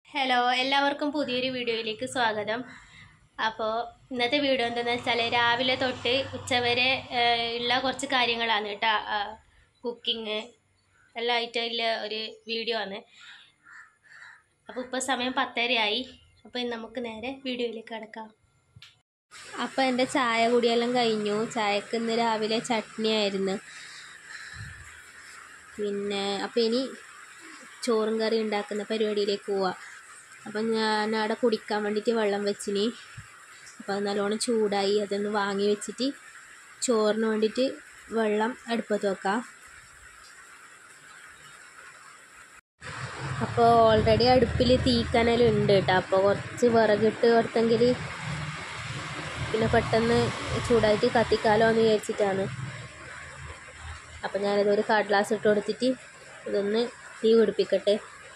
hello എല്ലാവർക്കും പുതിയൊരു വീഡിയോയിലേക്ക് സ്വാഗതം അപ്പോൾ ഇന്നത്തെ വീഡിയോ എന്താണെന്ന് വെച്ചാൽ രാവിലെ തൊട്ട് ഉച്ചവരെ ഏഹ്, ഉള്ള കുറച്ച് കാര്യങ്ങളാണ് കേട്ടോ കുക്കിങ് എല്ലാം ആയിട്ടുള്ള ഒരു വീഡിയോ ആണ് അപ്പോൾ ഇപ്പോൾ സമയം പത്തരയായി അപ്പോൾ ഇന്ന് നമുക്ക് നേരെ വീഡിയോയിലേക്ക് കിടക്കാം അപ്പോൾ എൻ്റെ ചായ കുടിയെല്ലാം കഴിഞ്ഞു ചായക്ക് ഇന്ന് രാവിലെ ചട്നി ആയിരുന്നു പിന്നെ അപ്പോൾ ഇനി ചോറും കറി ഉണ്ടാക്കുന്ന പരിപാടിയിലേക്ക് പോവാം അപ്പം ഞാൻ അവിടെ കുടിക്കാൻ വേണ്ടിയിട്ട് വെള്ളം വെച്ചിനി അപ്പോൾ അത് നല്ലോണം ചൂടായി അതൊന്ന് വാങ്ങി വെച്ചിട്ട് ചോറിന് വേണ്ടിയിട്ട് വെള്ളം അടുപ്പത്ത് വെക്കാം അപ്പോൾ ഓൾറെഡി അടുപ്പിൽ തീക്കനലുണ്ട് കേട്ടോ അപ്പോൾ കുറച്ച് വിറകിട്ട് കൊടുത്തെങ്കിൽ പിന്നെ പെട്ടെന്ന് ചൂടായിട്ട് കത്തിക്കാലോ എന്ന് വിചാരിച്ചിട്ടാണ് അപ്പം ഞാനിതൊരു കടലാസ് ഇട്ട് കൊടുത്തിട്ട് ഇതൊന്ന് തീ പിടിപ്പിക്കട്ടെ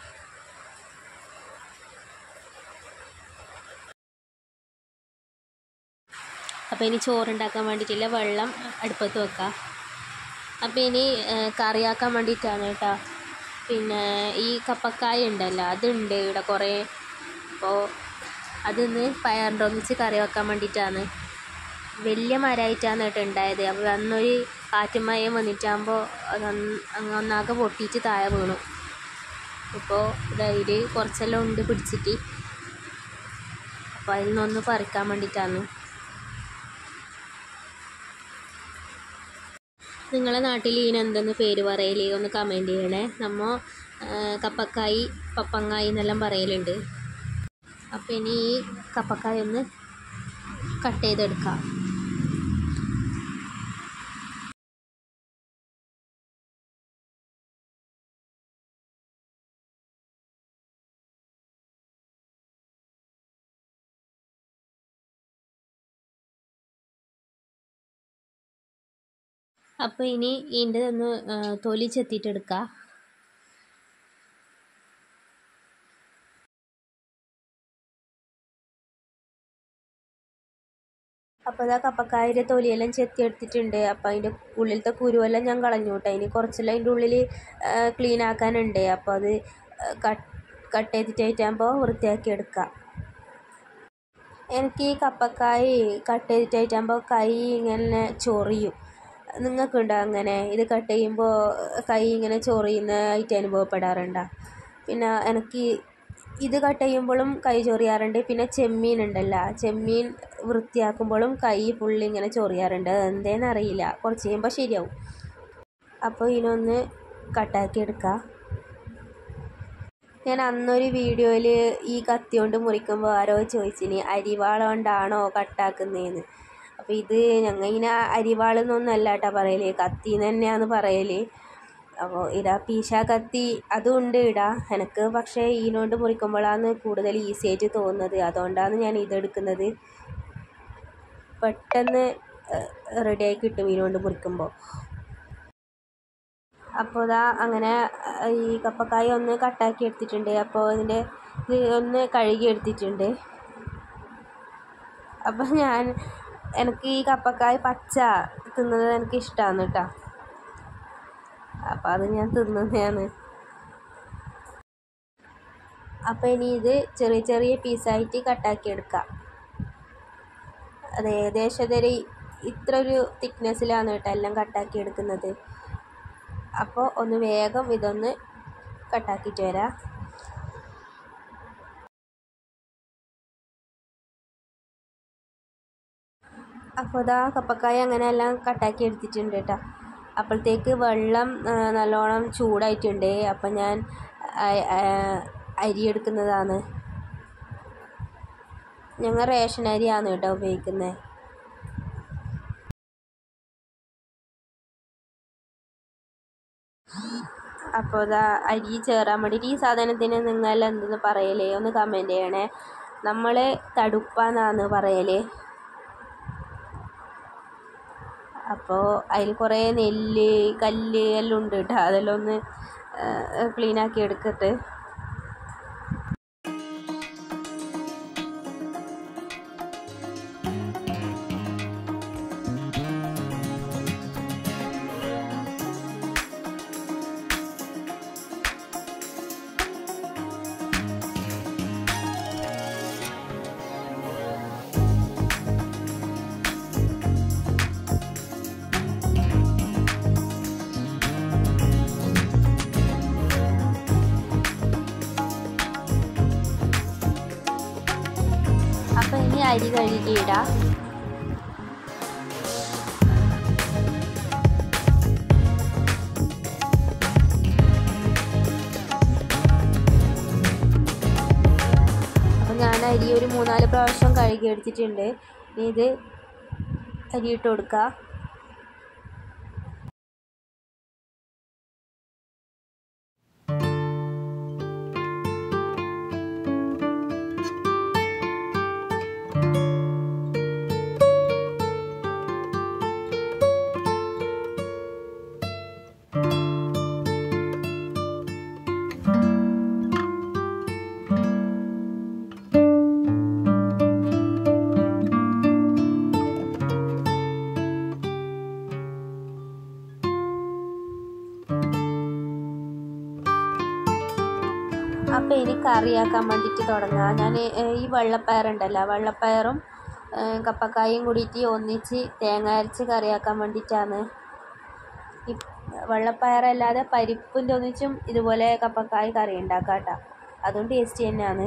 അപ്പോൾ ഇനി ചോറുണ്ടാക്കാൻ വേണ്ടിയിട്ടുള്ള വെള്ളം അടുപ്പത്ത് വെക്കാം അപ്പോൾ ഇനി ഏഹ്, കറിയാക്കാൻ വേണ്ടിയിട്ടാണ് കേട്ടോ പിന്നെ ഈ കപ്പക്കായ ഉണ്ടല്ലോ അതുണ്ട് ഇവിടെ കുറേ അപ്പോൾ അതൊന്ന് പയറിൻ്റെ ഒന്നിച്ച് കറി വെക്കാൻ വേണ്ടിയിട്ടാണ് വലിയ മരമായിട്ടാണ് കേട്ടോ ഉണ്ടായത് അപ്പോൾ അന്നൊരു കാറ്റും മഴയും വന്നിട്ടാകുമ്പോൾ അത് അങ്ങ് ഒന്നാകെ പൊട്ടിയിട്ട് താഴെ വീണു ഇപ്പോൾ ഇതിൽ കുറച്ചെല്ലാം ഉണ്ട് പിടിച്ചിട്ട് അപ്പോൾ അതിൽ നിന്നൊന്ന് പറിക്കാൻ വേണ്ടിയിട്ടാണ് നിങ്ങളെ നാട്ടിൽ ഇതിന് എന്തെന്ന് പേര് പറയല് ഒന്ന് കമൻറ്റ് ചെയ്യണേ നമ്മ ആ, കപ്പക്കായി പപ്പങ്ങായി എന്നെല്ലാം പറയലുണ്ട് അപ്പോൾ ഇനി ഈ കപ്പക്കായ ഒന്ന് കട്ട് ചെയ്തെടുക്കാം അപ്പോൾ ഇനി ഇതിൻ്റെ ഒന്ന് ആ, തൊലി ചെത്തിയിട്ടെടുക്കാം അപ്പോൾ ഇതാ കപ്പക്കായുടെ തൊലിയെല്ലാം ചെത്തിയെടുത്തിട്ടുണ്ട് അപ്പോൾ അതിൻ്റെ ഉള്ളിലത്തെ കുരുവെല്ലാം ഞാൻ കളഞ്ഞു കേട്ടോ ഇനി കുറച്ചെല്ലാം അതിൻ്റെ ഉള്ളിൽ ക്ലീൻ ആക്കാനുണ്ട് അപ്പോൾ അത് കട്ട് കട്ട് ചെയ്തിട്ടായിട്ടാകുമ്പോൾ വൃത്തിയാക്കി എടുക്കാം എനിക്ക് ഈ കപ്പക്കായ് കട്ട് ചെയ്തിട്ടായിട്ടാകുമ്പോൾ കൈ ഇങ്ങനെ ചൊറിയും നിങ്ങൾക്കുണ്ടോ അങ്ങനെ ഇത് കട്ട് ചെയ്യുമ്പോൾ കൈ ഇങ്ങനെ ചൊറിയുന്നതായിട്ട് അനുഭവപ്പെടാറുണ്ടോ പിന്നെ എനിക്ക് ഇത് കട്ട് ചെയ്യുമ്പോഴും കൈ ചൊറിയാറുണ്ട് പിന്നെ ചെമ്മീൻ ഉണ്ടല്ലോ ചെമ്മീൻ വൃത്തിയാക്കുമ്പോഴും കൈ ഫുള്ള് ഇങ്ങനെ ചൊറിയാറുണ്ട് അതെന്തേന്ന് അറിയില്ല കുറച്ച് കഴിയുമ്പോൾ ശരിയാവും അപ്പോൾ ഇതിനൊന്ന് കട്ടാക്കി എടുക്കാം ഞാൻ അന്നൊരു വീഡിയോയിൽ ഈ കത്തി കൊണ്ട് മുറിക്കുമ്പോൾ ആരോ ചോദിച്ചിനി അരിവാള കൊണ്ടാണോ കട്ടാക്കുന്നതെന്ന് അപ്പോൾ ഇത് ഞങ്ങൾ ഇങ്ങനെ അരിവാളെന്നൊന്നല്ല കേട്ടോ പറയല് കത്തി തന്നെയാന്ന് പറയല് അപ്പോൾ ഇതാ പീശ കത്തി അതും ഉണ്ട് ഇടാ എനിക്ക് പക്ഷേ ഈനോണ്ട് മുറിക്കുമ്പോഴാണ് കൂടുതൽ ഈസി ആയിട്ട് തോന്നുന്നത് അതുകൊണ്ടാണ് ഞാൻ ഇതെടുക്കുന്നത് പെട്ടെന്ന് റെഡിയായി കിട്ടും ഈനോണ്ട് മുറിക്കുമ്പോൾ അപ്പോൾ ഇതാ അങ്ങനെ അഹ് ഈ കപ്പക്കായ ഒന്ന് കട്ടാക്കി എടുത്തിട്ടുണ്ട് അപ്പോൾ ഇതിൻ്റെ ഇത് ഒന്ന് കഴുകി എടുത്തിട്ടുണ്ട് അപ്പോൾ ഞാൻ എനിക്ക് ഈ കപ്പക്കായ പച്ച തിന്നുന്നത് എനിക്ക് ഇഷ്ടമാണ് കേട്ടോ അപ്പോൾ അത് ഞാൻ തിന്നുന്നതാണ് അപ്പോൾ ഇനി ഇത് ചെറിയ ചെറിയ പീസായിട്ട് കട്ടാക്കി എടുക്കാം അത് ഏകദേശം ഇതൊരു ഇത്ര ഒരു തിക്നെസ്സിലാണ് കേട്ടോ എല്ലാം കട്ടാക്കി എടുക്കുന്നത് അപ്പോൾ ഒന്ന് വേഗം ഇതൊന്ന് കട്ടാക്കിയിട്ട് വരാം അപ്പോൾ ഇതാ കപ്പക്കായ അങ്ങനെ എല്ലാം കട്ടാക്കി എടുത്തിട്ടുണ്ട് കേട്ടോ അപ്പോഴത്തേക്ക് വെള്ളം ആ, നല്ലോണം ചൂടായിട്ടുണ്ട് അപ്പം ഞാൻ അ- ആ, അരി എടുക്കുന്നതാണ് ഞങ്ങൾ റേഷൻ അരിയാണ് കേട്ടോ ഉപയോഗിക്കുന്നത് അപ്പോൾ ഇതാ അരി ചേറാൻ വേണ്ടിയിട്ട് ഈ സാധനത്തിന് നിങ്ങൾ എന്തെന്ന് പറയലേ ഒന്ന് കമൻറ്റ് ചെയ്യണേ നമ്മൾ തടുപ്പാന്നാണ് പറയല് അപ്പോൾ അതിൽ കുറേ നെല്ല് കല്ല് എല്ലാം ഉണ്ട് കേട്ടോ അതെല്ലാം ഒന്ന് ക്ലീൻ ആക്കി എടുക്കട്ടെ അരി കഴുകിയിടാം അപ്പം ഞാൻ അരി ഒരു മൂന്നാല് പ്രാവശ്യം കഴുകി എടുത്തിട്ടുണ്ട് ഇനി ഇത് അരി ഇട്ട് കൊടുക്കുക അപ്പോൾ ഇനി കറിയാക്കാൻ വേണ്ടിയിട്ട് തുടങ്ങാം ഞാൻ ഈ വെള്ളപ്പയറുണ്ടല്ലോ വെള്ളപ്പയറും ഏഹ് കപ്പക്കായും കൂടിയിട്ട് ഒന്നിച്ച് തേങ്ങ അരച്ച് കറിയാക്കാൻ വേണ്ടിയിട്ടാണ് ഈ വെള്ളപ്പയറല്ലാതെ പരിപ്പിൻ്റെ ഒന്നിച്ചും ഇതുപോലെ കപ്പക്കായ കറി ഉണ്ടാക്കാം കേട്ടോ അതും ടേസ്റ്റ് തന്നെയാണ്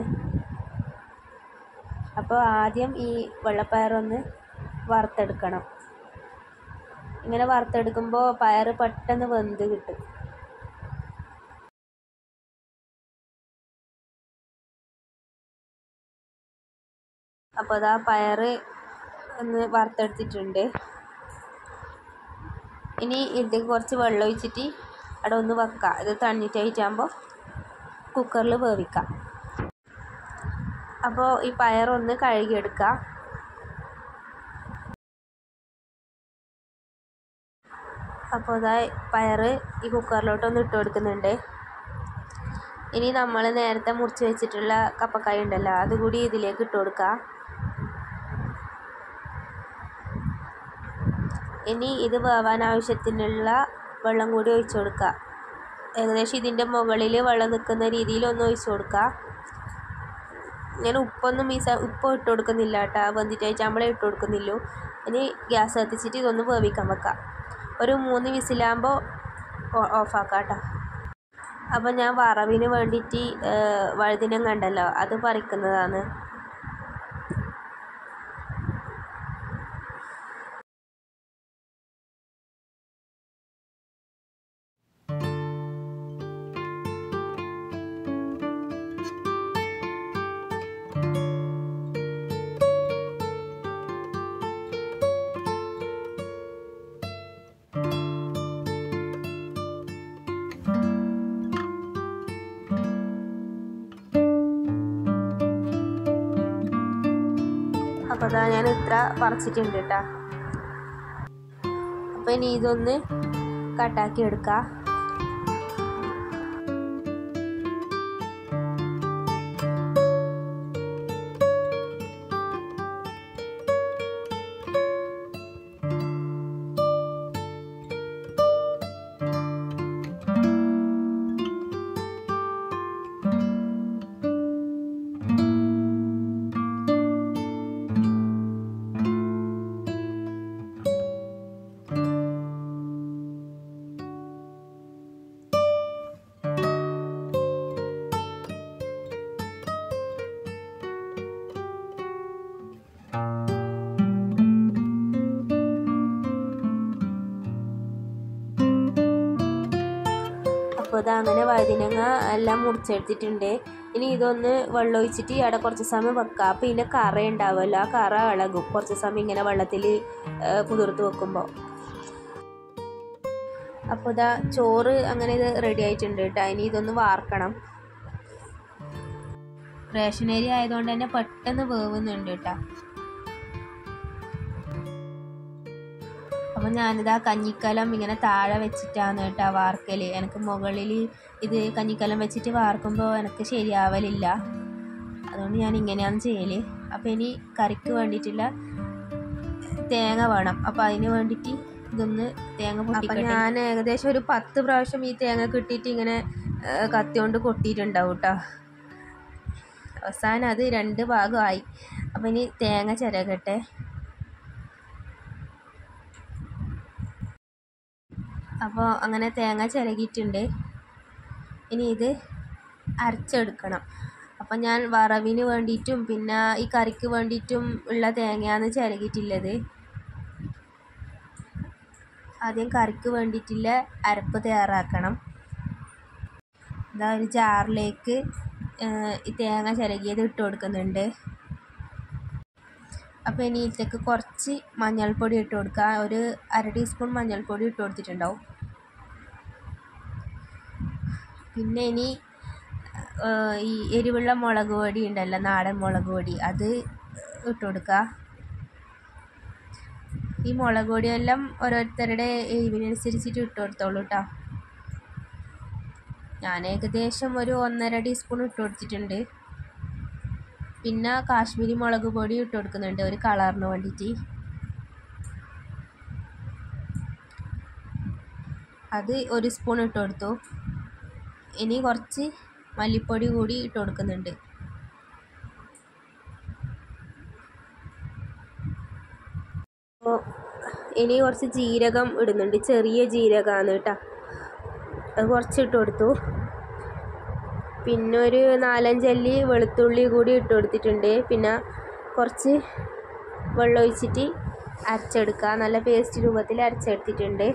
അപ്പോൾ ആദ്യം ഈ വെള്ളപ്പയറൊന്ന് വറുത്തെടുക്കണം ഇങ്ങനെ വറുത്തെടുക്കുമ്പോൾ പയർ പെട്ടെന്ന് വെന്ത് കിട്ടും അപ്പോൾ അതാ പയർ ഒന്ന് വറുത്തെടുത്തിട്ടുണ്ട് ഇനി ഇത് കുറച്ച് വെള്ളം ഒഴിച്ചിട്ട് അവിടെ ഒന്ന് വെക്കാം ഇത് തണ്ണിട്ടായിട്ടാകുമ്പോൾ കുക്കറിൽ വേവിക്കാം അപ്പോൾ ഈ പയറൊന്ന് കഴുകിയെടുക്കുക അപ്പോൾ ഇതാ പയർ ഈ കുക്കറിലോട്ടൊന്ന് ഇട്ട് കൊടുക്കുന്നുണ്ട് ഇനി നമ്മൾ നേരത്തെ മുറിച്ച് വെച്ചിട്ടുള്ള കപ്പക്കായ ഉണ്ടല്ലോ അതുകൂടി ഇതിലേക്ക് ഇട്ട് കൊടുക്കുക ഇനി ഇത് വേവാൻ ആവശ്യത്തിനുള്ള വെള്ളം കൂടി ഒഴിച്ചു കൊടുക്കുക ഏകദേശം ഇതിൻ്റെ മുകളിൽ വെള്ളം നിൽക്കുന്ന രീതിയിൽ ഒന്ന് ഒഴിച്ചു കൊടുക്കുക ഞാൻ ഉപ്പൊന്നും ഈ സ ഉപ്പ് ഇട്ട് കൊടുക്കുന്നില്ല കേട്ടോ വെന്തിട്ട് നമ്മളെ ഇട്ട് കൊടുക്കുന്നില്ലു ഇനി ഗ്യാസ് കത്തിച്ചിട്ട് ഇതൊന്ന് വേവിക്കാൻ വെക്കാം ഒരു മൂന്ന് വിസിലാകുമ്പോൾ ഓഫാക്കാം കേട്ടോ അപ്പോൾ ഞാൻ വറവിന് വേണ്ടിയിട്ട് വഴുതിനം കണ്ടല്ലോ അത് പറിക്കുന്നതാണ് അപ്പോൾ അതാ ഞാൻ ഇത്ര പറിച്ചിട്ടുണ്ട് കേട്ടോ അപ്പോൾ ഇനി ഇതൊന്ന് കട്ടാക്കി എടുക്കാം അപ്പോൾ ഇത് അങ്ങനെ വഴുതിനങ്ങ എല്ലാം മുറിച്ചെടുത്തിട്ടുണ്ട് ഇനി ഇതൊന്ന് വെള്ളം ഒഴിച്ചിട്ട് അവിടെ കുറച്ച് സമയം വെക്കുക അപ്പോൾ ഇതിൻ്റെ കറ ഉണ്ടാവുമല്ലോ ആ കറ ഇളകും കുറച്ച് സമയം ഇങ്ങനെ വെള്ളത്തിൽ കുതിർത്ത് വെക്കുമ്പോൾ അപ്പോൾ ഇതാ ചോറ് അങ്ങനെ ഇത് റെഡി ആയിട്ടുണ്ട് കേട്ടോ ഇനി ഇതൊന്ന് വാർക്കണം റേഷൻ ഏരിയ ആയതുകൊണ്ട് തന്നെ പെട്ടെന്ന് വേവുന്നുണ്ട് കേട്ടോ അപ്പം ഞാനിതാ കഞ്ഞിക്കലം ഇങ്ങനെ താഴെ വെച്ചിട്ടാണ് കേട്ടോ വാർക്കൽ എനിക്ക് മുകളിൽ ഇത് കഞ്ഞിക്കലം വെച്ചിട്ട് വാർക്കുമ്പോൾ എനിക്ക് ശരിയാവലില്ല അതുകൊണ്ട് ഞാൻ ഇങ്ങനെയാണ് ചെയ്യൽ അപ്പോൾ ഇനി കറിക്ക് വേണ്ടിയിട്ടുള്ള തേങ്ങ വേണം അപ്പോൾ അതിന് വേണ്ടിയിട്ട് ഇതൊന്ന് തേങ്ങ പൊട്ടിക്കട്ടെ ഞാൻ ഏകദേശം ഒരു പത്ത് പ്രാവശ്യം ഈ തേങ്ങ കിട്ടിയിട്ട് ഇങ്ങനെ കത്തി കൊണ്ട് കൊട്ടിയിട്ടുണ്ടാവും കേട്ടോ അവസാനം അത് രണ്ട് ഭാഗമായി അപ്പം ഇനി തേങ്ങ ചിരകട്ടെ അപ്പോൾ അങ്ങനെ തേങ്ങ ചിരകിയിട്ടുണ്ട് ഇനി ഇത് അരച്ചെടുക്കണം അപ്പം ഞാൻ വറവിന് വേണ്ടിയിട്ടും പിന്നെ ഈ കറിക്ക് വേണ്ടിയിട്ടും ഉള്ള തേങ്ങയാണ് ചിരകിയിട്ടുള്ളത് ആദ്യം കറിക്ക് വേണ്ടിയിട്ടുള്ള അരപ്പ് തയ്യാറാക്കണം ഇതാ ഒരു ജാറിലേക്ക് ഈ തേങ്ങ ചിരകിയത് ഇട്ട് കൊടുക്കുന്നുണ്ട് അപ്പോൾ ഇനി ഇതിലേക്ക് കുറച്ച് മഞ്ഞൾപ്പൊടി ഇട്ട് കൊടുക്കുക ഒരു അര ടീസ്പൂൺ മഞ്ഞൾപ്പൊടി ഇട്ട് കൊടുത്തിട്ടുണ്ടാവും പിന്നെ ഇനി ഈ എരിവുള്ള മുളക് പൊടി ഉണ്ടല്ലോ നാടൻ മുളക് പൊടി അത് ഇട്ട് കൊടുക്കുക ഈ മുളക് പൊടിയെല്ലാം ഓരോരുത്തരുടെ എരിവിനനുസരിച്ചിട്ട് ഇട്ട് കൊടുത്തോളൂ കേട്ടോ ഞാൻ ഏകദേശം ഒരു ഒന്നര ടീസ്പൂൺ ഇട്ട് കൊടുത്തിട്ടുണ്ട് പിന്നെ കാശ്മീരി മുളക് പൊടി ഇട്ട് കൊടുക്കുന്നുണ്ട് ഒരു കളറിന് വേണ്ടിയിട്ട് അത് ഒരു സ്പൂൺ ഇട്ട് കൊടുത്തു ഇനി കുറച്ച് മല്ലിപ്പൊടി കൂടി ഇട്ട് കൊടുക്കുന്നുണ്ട് അപ്പോൾ ഇനി കുറച്ച് ജീരകം ഇടുന്നുണ്ട് ചെറിയ ജീരകമാണ് കേട്ടോ അത് കുറച്ച് ഇട്ട് കൊടുത്തു പിന്നെ ഒരു നാലഞ്ചല്ലി വെളുത്തുള്ളി കൂടി ഇട്ട് കൊടുത്തിട്ടുണ്ട് പിന്നെ കുറച്ച് വെള്ളം ഒഴിച്ചിട്ട് അരച്ചെടുക്കുക നല്ല പേസ്റ്റ് രൂപത്തിൽ അരച്ചെടുത്തിട്ടുണ്ട്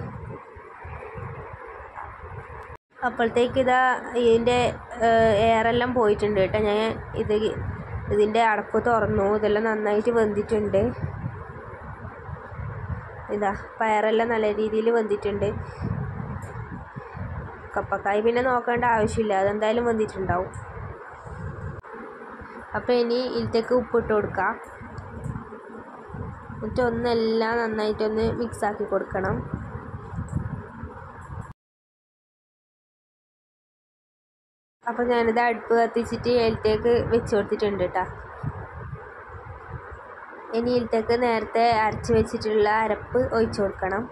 അപ്പോഴത്തേക്ക് ഇതാ ഇതിൻ്റെ എയറെല്ലാം പോയിട്ടുണ്ട് കേട്ടോ ഞാൻ ഇത് ഇതിൻ്റെ അടപ്പ് തുറന്നു ഇതെല്ലാം നന്നായിട്ട് വെന്തിട്ടുണ്ട് ഇതാ പയറെല്ലാം നല്ല രീതിയിൽ വെന്തിട്ടുണ്ട് കപ്പക്കായ് പിന്നെ നോക്കേണ്ട ആവശ്യമില്ല അതെന്തായാലും വെന്തിട്ടുണ്ടാവും അപ്പോൾ ഇനി ഇതിലേക്ക് ഉപ്പിട്ട് കൊടുക്കാം എന്നിട്ട് ഒന്നെല്ലാം നന്നായിട്ടൊന്ന് മിക്സാക്കി കൊടുക്കണം അപ്പോൾ ഞാനിത് അടുപ്പ് കത്തിച്ചിട്ട് അതിലത്തേക്ക് വെച്ച് കൊടുത്തിട്ടുണ്ട് കേട്ടോ ഇനി ഇതിലത്തേക്ക് നേരത്തെ അരച്ച് വെച്ചിട്ടുള്ള അരപ്പ് ഒഴിച്ചു കൊടുക്കണം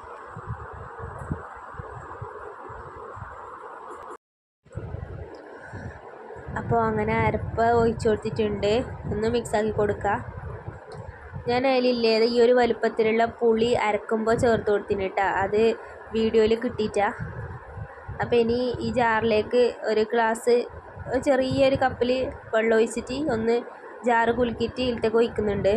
അപ്പോൾ അങ്ങനെ അരപ്പ് ഒഴിച്ചു കൊടുത്തിട്ടുണ്ട് ഒന്ന് മിക്സാക്കി കൊടുക്കുക ഞാൻ അതിലില്ലേ ഈ ഒരു വലുപ്പത്തിലുള്ള പുളി അരക്കുമ്പോൾ ചേർത്ത് കൊടുത്തിന് കേട്ടോ അത് വീഡിയോയിൽ കിട്ടിയിട്ടാ അപ്പോൾ ഇനി ഈ ജാറിലേക്ക് ഒരു ഗ്ലാസ് ചെറിയൊരു കപ്പിൽ വെള്ളം ഒഴിച്ചിട്ട് ഒന്ന് ജാറ് കുലുക്കിയിട്ട് ഇതിലത്തേക്ക് ഒഴിക്കുന്നുണ്ട്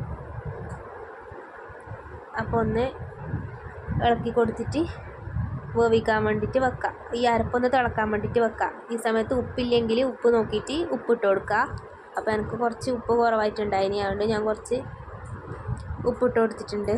അപ്പോൾ ഒന്ന് ഇളക്കി കൊടുത്തിട്ട് വേവിക്കാൻ വേണ്ടിയിട്ട് വെക്കാം ഈ അരപ്പൊന്ന് തിളക്കാൻ വേണ്ടിയിട്ട് വെക്കാം ഈ സമയത്ത് ഉപ്പില്ലെങ്കിൽ ഉപ്പ് നോക്കിയിട്ട് ഉപ്പിട്ട് കൊടുക്കുക അപ്പോൾ എനിക്ക് കുറച്ച് ഉപ്പ് കുറവായിട്ടുണ്ടായിനി അതുകൊണ്ട് ഞാൻ കുറച്ച് ഉപ്പിട്ട് കൊടുത്തിട്ടുണ്ട്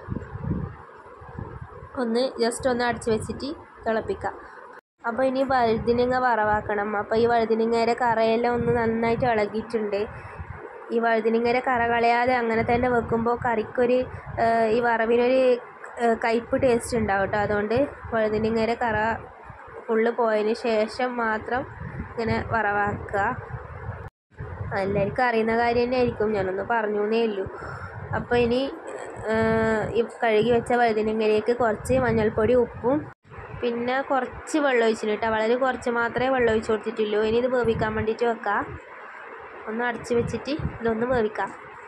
ഒന്ന് ജസ്റ്റ് ഒന്ന് അടച്ച് വെച്ചിട്ട് തിളപ്പിക്കാം അപ്പോൾ ഇനി വഴുതിനങ്ങ വറവാക്കണം അപ്പോൾ ഈ വഴുതിനങ്ങയുടെ കറയെല്ലാം ഒന്ന് നന്നായിട്ട് ഇളകിയിട്ടുണ്ട് ഈ വഴുതിനങ്ങയുടെ കറ കളയാതെ അങ്ങനെ തന്നെ വെക്കുമ്പോൾ കറിക്കൊരു ഈ വറവിനൊരു കയ്പ്പ് ടേസ്റ്റ് ഉണ്ടാവും കേട്ടോ അതുകൊണ്ട് വഴുതിനങ്ങയുടെ കറ ഫുള്ള് പോയതിന് ശേഷം മാത്രം ഇങ്ങനെ വറവാക്കുക എല്ലാവർക്കും അറിയുന്ന കാര്യം തന്നെ ആയിരിക്കും ഞാനൊന്ന് പറഞ്ഞു എന്നേ ഉള്ളൂ അപ്പോൾ ഇനി ഈ കഴുകി വെച്ച വഴുതിനങ്ങയിലേക്ക് കുറച്ച് മഞ്ഞൾപ്പൊടി ഉപ്പും പിന്നെ കുറച്ച് വെള്ളം ഒഴിച്ചിട്ട് കേട്ടോ വളരെ കുറച്ച് മാത്രമേ വെള്ളം ഒഴിച്ച് കൊടുത്തിട്ടുള്ളൂ ഇനി ഇത് വേവിക്കാൻ വേണ്ടിയിട്ട് വെക്കാം ഒന്ന് അടച്ച് വെച്ചിട്ട് ഇതൊന്ന് വേവിക്കാം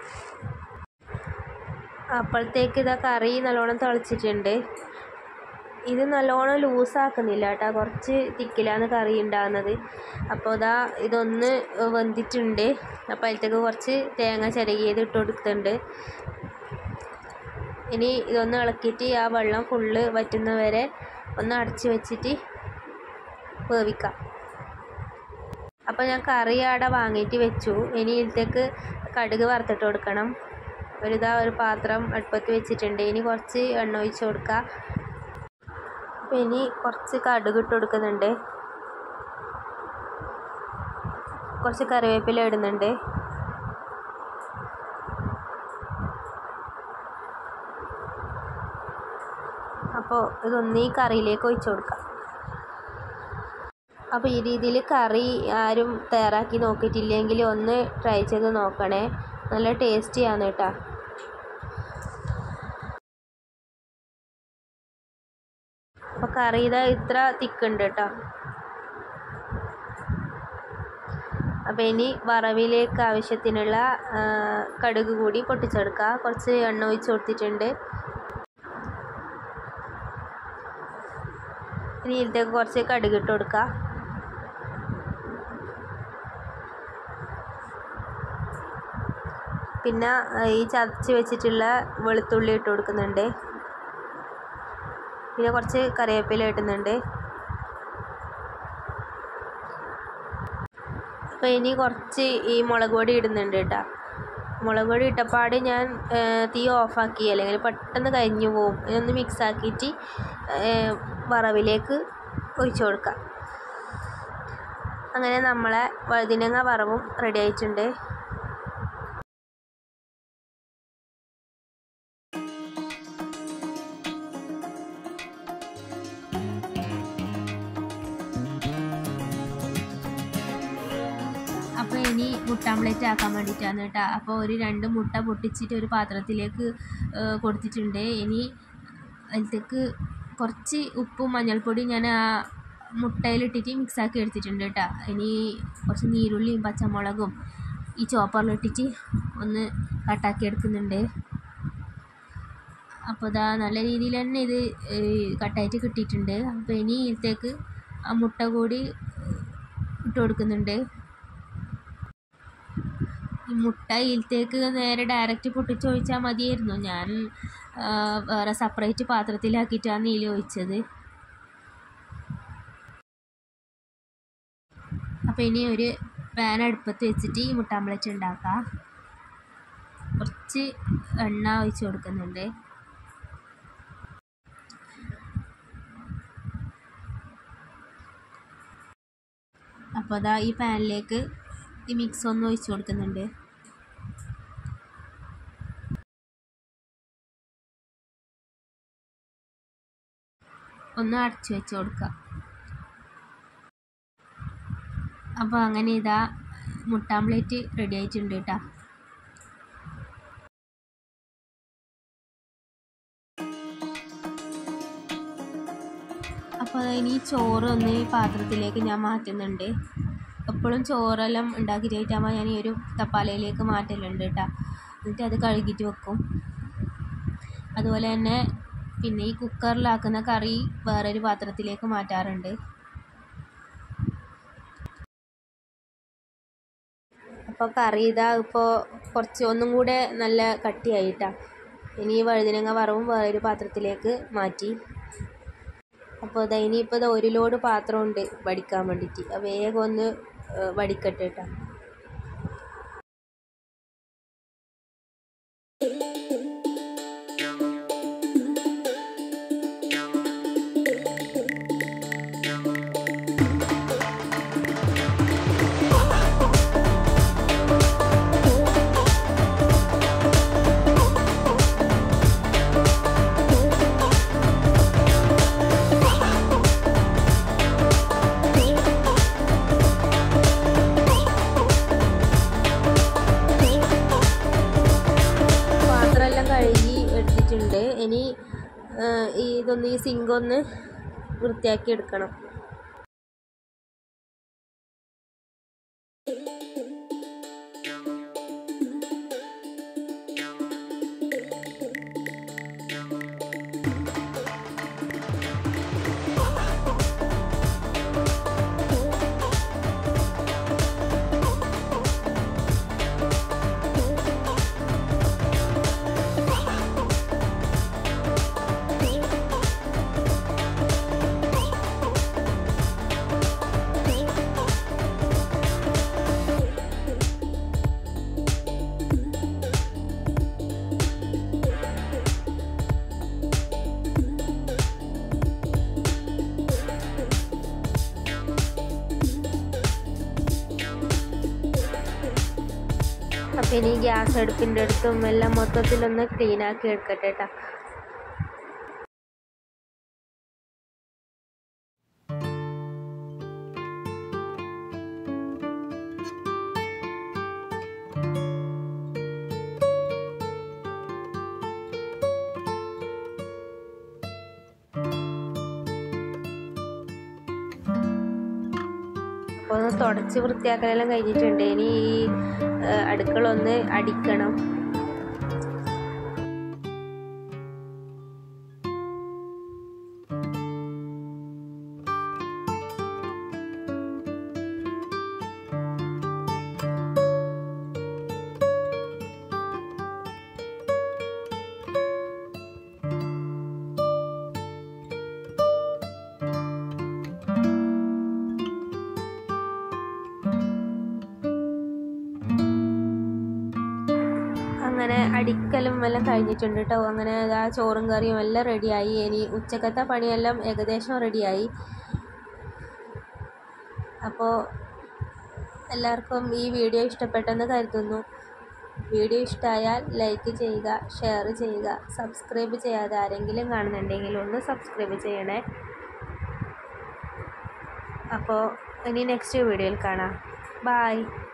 അപ്പോഴത്തേക്ക് ഇതാ കറി നല്ലോണം തിളച്ചിട്ടുണ്ട് ഇത് നല്ലോണം ലൂസാക്കുന്നില്ല കേട്ടോ കുറച്ച് തിക്കിലാണ് കറി ഉണ്ടാകുന്നത് അപ്പോൾ ഇതാ ഇതൊന്ന് വെന്തിട്ടുണ്ട് അപ്പോൾ അതിലത്തേക്ക് കുറച്ച് തേങ്ങ ചിരകിയത് ഇട്ട് കൊടുക്കുന്നുണ്ട് ഇനി ഇതൊന്ന് ഇളക്കിയിട്ട് ആ വെള്ളം ഫുള്ള് വറ്റുന്നവരെ ഒന്ന് അടച്ച് വെച്ചിട്ട് വേവിക്കാം അപ്പോൾ ഞാൻ കറി ആടെ വാങ്ങിയിട്ട് വെച്ചു ഇനി ഇതിലേക്ക് കടുക് വറുത്തിട്ട് കൊടുക്കണം ഒരിതാ ഒരു പാത്രം അടുപ്പത്ത് വെച്ചിട്ടുണ്ട് ഇനി കുറച്ച് എണ്ണ ഒഴിച്ച് കൊടുക്കുക അപ്പോൾ ഇനി കുറച്ച് കടുക് ഇട്ട് കൊടുക്കുന്നുണ്ട് കുറച്ച് കറിവേപ്പില ഇടുന്നുണ്ട് അപ്പോൾ ഇതൊന്ന് ഈ കറിയിലേക്ക് ഒഴിച്ച് കൊടുക്കാം അപ്പോൾ ഈ രീതിയിൽ കറി ആരും തയ്യാറാക്കി നോക്കിയിട്ടില്ലെങ്കിൽ ഒന്ന് ട്രൈ ചെയ്ത് നോക്കണേ നല്ല ടേസ്റ്റിയാണ് കേട്ടോ അപ്പോൾ കറി ഇതാ ഇത്ര തിക്കുണ്ട് കേട്ടോ അപ്പോൾ ഇനി വറവിലേക്ക് ആവശ്യത്തിനുള്ള കടുക് കൂടി പൊട്ടിച്ചെടുക്കുക കുറച്ച് എണ്ണ ഒഴിച്ച് കൊടുത്തിട്ടുണ്ട് ഇനി ഇതിലേക്ക് കുറച്ച് കടുക് ഇട്ട് കൊടുക്കുക പിന്നെ ഈ ചതച്ച് വെച്ചിട്ടുള്ള വെളുത്തുള്ളി ഇട്ട് കൊടുക്കുന്നുണ്ട് പിന്നെ കുറച്ച് കറിവേപ്പില ഇടുന്നുണ്ട് അപ്പോൾ ഇനി കുറച്ച് ഈ മുളക് പൊടി ഇടുന്നുണ്ട് കേട്ടോ മുളക് പൊടി ഇട്ടപ്പാട് ഞാൻ തീ ഓഫാക്കി അല്ലെങ്കിൽ പെട്ടെന്ന് കരിഞ്ഞു പോവും ഇതൊന്ന് മിക്സ് ആക്കിയിട്ട് വറവിലേക്ക് ഒഴിച്ചു കൊടുക്കാം അങ്ങനെ നമ്മളെ വഴുതിനങ്ങ വറവും റെഡി ആയിട്ടുണ്ട് അപ്പോൾ ഇനി മുട്ട ആംപ്ലേറ്റ് ആക്കാൻ വേണ്ടിയിട്ടാണ് കേട്ടോ അപ്പോൾ ഒരു രണ്ട് മുട്ട പൊട്ടിച്ചിട്ട് ഒരു പാത്രത്തിലേക്ക് കൊടുത്തിട്ടുണ്ട് ഇനി അതിലേക്ക് കുറച്ച് ഉപ്പും മഞ്ഞൾപ്പൊടിയും ഞാൻ ആ മുട്ടയിലിട്ടിട്ട് മിക്സാക്കി എടുത്തിട്ടുണ്ട് കേട്ടോ ഇനി കുറച്ച് നീരുള്ളിയും പച്ചമുളകും ഈ ചോപ്പറിലിട്ടിട്ട് ഒന്ന് കട്ടാക്കി എടുക്കുന്നുണ്ട് അപ്പോൾ ഇതാ നല്ല രീതിയിൽ തന്നെ ഇത് കട്ടായിട്ട് കിട്ടിയിട്ടുണ്ട് അപ്പോൾ ഇനി ഇതിലേക്ക് ആ മുട്ട കൂടി ഇട്ട് കൊടുക്കുന്നുണ്ട് ഈ മുട്ട ഇതിലേക്ക് നേരെ ഡയറക്റ്റ് പൊട്ടിച്ചൊഴിച്ചാൽ മതിയായിരുന്നു ഞാൻ വേറെ സെപ്പറേറ്റ് പാത്രത്തിലാക്കിയിട്ടാണ് ഇതിൽ ഒഴിച്ചത് അപ്പോൾ ഇനി ഒരു പാൻ അടുപ്പത്ത് വെച്ചിട്ട് ഈ മുട്ട ആംപ്ലേറ്റ് ഉണ്ടാക്കാം കുറച്ച് എണ്ണ ഒഴിച്ച് കൊടുക്കുന്നുണ്ട് അപ്പോൾ അതാ ഈ പാനിലേക്ക് ഈ മിക്സ് ഒന്ന് ഒഴിച്ച് കൊടുക്കുന്നുണ്ട് ഒന്ന് അടച്ചു വെച്ച് കൊടുക്കുക അപ്പോൾ അങ്ങനെ ഇതാ മുട്ട ആംപ്ലേറ്റ് റെഡി ആയിട്ടുണ്ട് കേട്ടോ അപ്പോൾ ഇനി ചോറ് ഒന്ന് ഈ പാത്രത്തിലേക്ക് ഞാൻ മാറ്റുന്നുണ്ട് എപ്പോഴും ചോറെല്ലാം ഉണ്ടാക്കി കഴിഞ്ഞാൽ ഞാൻ ഈ ഒരു തപ്പാലയിലേക്ക് മാറ്റലുണ്ട് കേട്ടോ എന്നിട്ട് അത് കഴുകിയിട്ട് വെക്കും അതുപോലെ തന്നെ പിന്നെ ഈ കുക്കറിലാക്കുന്ന കറി വേറൊരു പാത്രത്തിലേക്ക് മാറ്റാറുണ്ട് അപ്പോൾ കറി ഇതാ ഇപ്പോൾ കുറച്ച് ഒന്നും കൂടെ നല്ല കട്ടിയായിട്ടാണ് ഇനി ഈ വഴുതിനങ്ങ വറവും വേറൊരു പാത്രത്തിലേക്ക് മാറ്റി അപ്പോൾ ഇതാ ഇനിയിപ്പോൾ ഇതാ ഒരു ലോഡ് പാത്രമുണ്ട് വടിക്കാൻ വേണ്ടിയിട്ട് അപ്പോൾ വേഗം ഒന്ന് വടിക്കട്ടെ കേട്ടോ പാത്രമെല്ലാം കഴുകി എടുത്തിട്ടുണ്ട് ഇനി ഈ ഇതൊന്ന് ഈ സിങ്ക് ഒന്ന് വൃത്തിയാക്കി എടുക്കണം അപ്പം ഇനി ഗ്യാസ് അടുപ്പിൻ്റെ അടുത്തും എല്ലാം മൊത്തത്തിലൊന്ന് ക്ലീൻ ആക്കി എടുക്കട്ടെ കേട്ടോ അപ്പോൾ ഒന്ന് തുടച്ച് വൃത്തിയാക്കലെല്ലാം കഴിഞ്ഞിട്ടുണ്ട് ഇനി ഈ ഏഹ്, അടുക്കള ഒന്ന് അടിക്കണം അങ്ങനെ അടിക്കലും എല്ലാം കഴിഞ്ഞിട്ടുണ്ട് കേട്ടോ അങ്ങനെ ആ ചോറും കറിയും എല്ലാം റെഡിയായി ഇനി ഉച്ചക്കത്തെ പണിയെല്ലാം ഏകദേശം റെഡിയായി അപ്പോൾ എല്ലാവർക്കും ഈ വീഡിയോ ഇഷ്ടപ്പെട്ടെന്ന് കരുതുന്നു വീഡിയോ ഇഷ്ടമായാൽ ലൈക്ക് ചെയ്യുക ഷെയർ ചെയ്യുക സബ്സ്ക്രൈബ് ചെയ്യാതെ ആരെങ്കിലും കാണുന്നുണ്ടെങ്കിൽ ഒന്ന് സബ്സ്ക്രൈബ് ചെയ്യണേ അപ്പോൾ ഇനി നെക്സ്റ്റ് വീഡിയോയിൽ കാണാം ബായ്